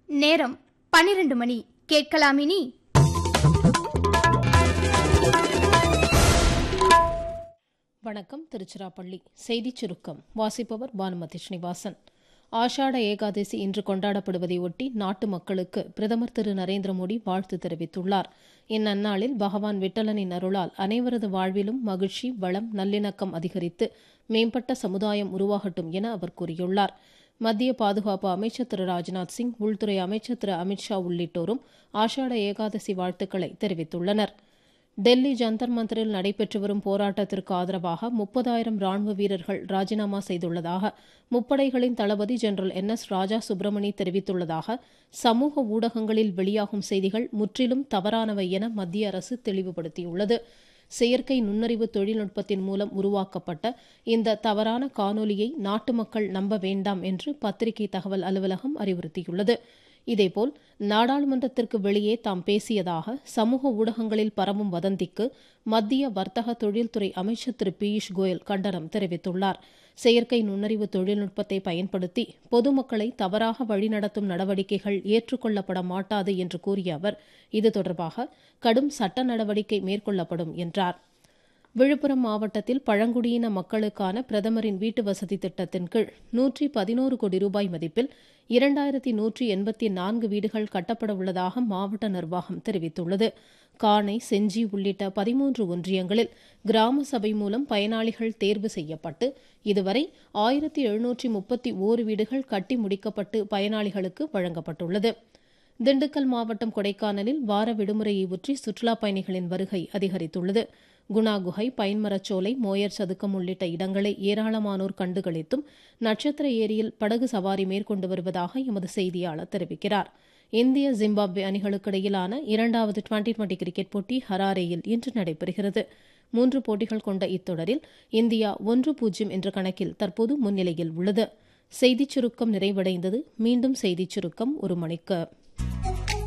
நேரம் பனிரெண்டு மணி கேட்கலாமினி வணக்கம் திருச்சிராப்பள்ளி செய்திச் சுருக்கம் வாசிப்பவர் பானுமதி ஸ்ரீனிவாசன் ஆஷாட ஏகாதசி இன்று கொண்டாடப்படுவதை ஒட்டி நாட்டு மக்களுக்கு பிரதமர் திரு நரேந்திர மோடி வாழ்த்து தெரிவித்துள்ளார் இந்நன்னாளில் பகவான் விட்டலனின் அருளால் அனைவரது வாழ்விலும் மகிழ்ச்சி வளம் நல்லிணக்கம் அதிகரித்து மேம்பட்ட சமுதாயம் உருவாகட்டும் என அவர் கூறியுள்ளார் மத்திய பாதுகாப்பு அமைச்சர் திரு ராஜ்நாத் சிங் உள்துறை அமைச்சர் திரு அமித்ஷா உள்ளிட்டோரும் ஆஷாட ஏகாதசி வாழ்த்துக்களை தெரிவித்துள்ளனா் டெல்லி ஜந்தர் மந்தரில் நடைபெற்று வரும் போராட்டத்திற்கு ஆதரவாக முப்பதாயிரம் ராணுவ வீரர்கள் ராஜினாமா செய்துள்ளதாக முப்படைகளின் தளபதி general N S Raja Subramani தெரிவித்துள்ளதாக சமூக ஊடகங்களில் வெளியாகும் செய்திகள் முற்றிலும் தவறானவை என மத்திய அரசு தெளிவுபடுத்தியுள்ளது செயற்கை நுண்ணறிவு தொழில்நுட்பத்தின் மூலம் உருவாக்கப்பட்ட இந்த தவறான காணொலியை நாட்டு மக்கள் நம்ப வேண்டாம் என்று பத்திரிகை தகவல் அலுவலகம் அறிவுறுத்தியுள்ளது இதேபோல் நாடாளுமன்றத்திற்கு வெளியே தாம் பேசியதாக சமூக ஊடகங்களில் பரவும் வதந்திக்கு மத்திய வர்த்தக தொழில்துறை அமைச்சர் திரு பியூஷ் கோயல் கண்டனம் தெரிவித்துள்ளார் செயற்கை நுண்ணறிவு தொழில்நுட்பத்தை பயன்படுத்தி பொதுமக்களை தவறாக வழிநடத்தும் நடவடிக்கைகள் ஏற்றுக்கொள்ளப்பட மாட்டாது என்று கூறிய அவர் இது தொடர்பாக கடும் சட்ட நடவடிக்கை மேற்கொள்ளப்படும் என்றார் விழுப்புரம் மாவட்டத்தில் பழங்குடியின மக்களுக்கான பிரதமரின் வீட்டு வசதி திட்டத்தின் கீழ் நூற்றி பதினோரு கோடி ரூபாய் மதிப்பில் இரண்டாயிரத்தி நூற்றி எண்பத்தி நான்கு வீடுகள் கட்டப்பட உள்ளதாக மாவட்ட நிர்வாகம் தெரிவித்துள்ளது காணை செஞ்சி உள்ளிட்ட பதிமூன்று ஒன்றியங்களில் கிராம சபை மூலம் பயனாளிகள் தேர்வு செய்யப்பட்டு இதுவரை ஆயிரத்தி எழுநூற்றி முப்பத்தி ஓரு வீடுகள் கட்டி முடிக்கப்பட்டு பயனாளிகளுக்கு வழங்கப்பட்டுள்ளது திண்டுக்கல் மாவட்டம் கொடைக்கானலில் வார விடுமுறையை ஒற்றி சுற்றுலாப் பயணிகளின் வருகை அதிகரித்துள்ளது குணா குகை பைன்மரச்சோலை மோயர் சதுக்கம் உள்ளிட்ட இடங்களை ஏராளமானோர் கண்டுகளித்தும் நட்சத்திர ஏரியில் படகு சவாரி மேற்கொண்டு வருவதாக எமது செய்தியாளர் தெரிவிக்கிறார் இந்திய ஜிம்பாப்வே அணிகளுக்கு இடையிலான இரண்டாவது டுவெண்டி டுவெண்டி கிரிக்கெட் போட்டி ஹராரேயில் இன்று நடைபெறுகிறது மூன்று போட்டிகள் கொண்ட இத்தொடரில் இந்தியா ஒன்று பூஜ்ஜியம் என்ற கணக்கில் தற்போது முன்னிலையில் உள்ளது செய்திச் சுருக்கம் நிறைவடைந்தது மீண்டும் செய்திச் சுருக்கம் ஒரு மணிக்கு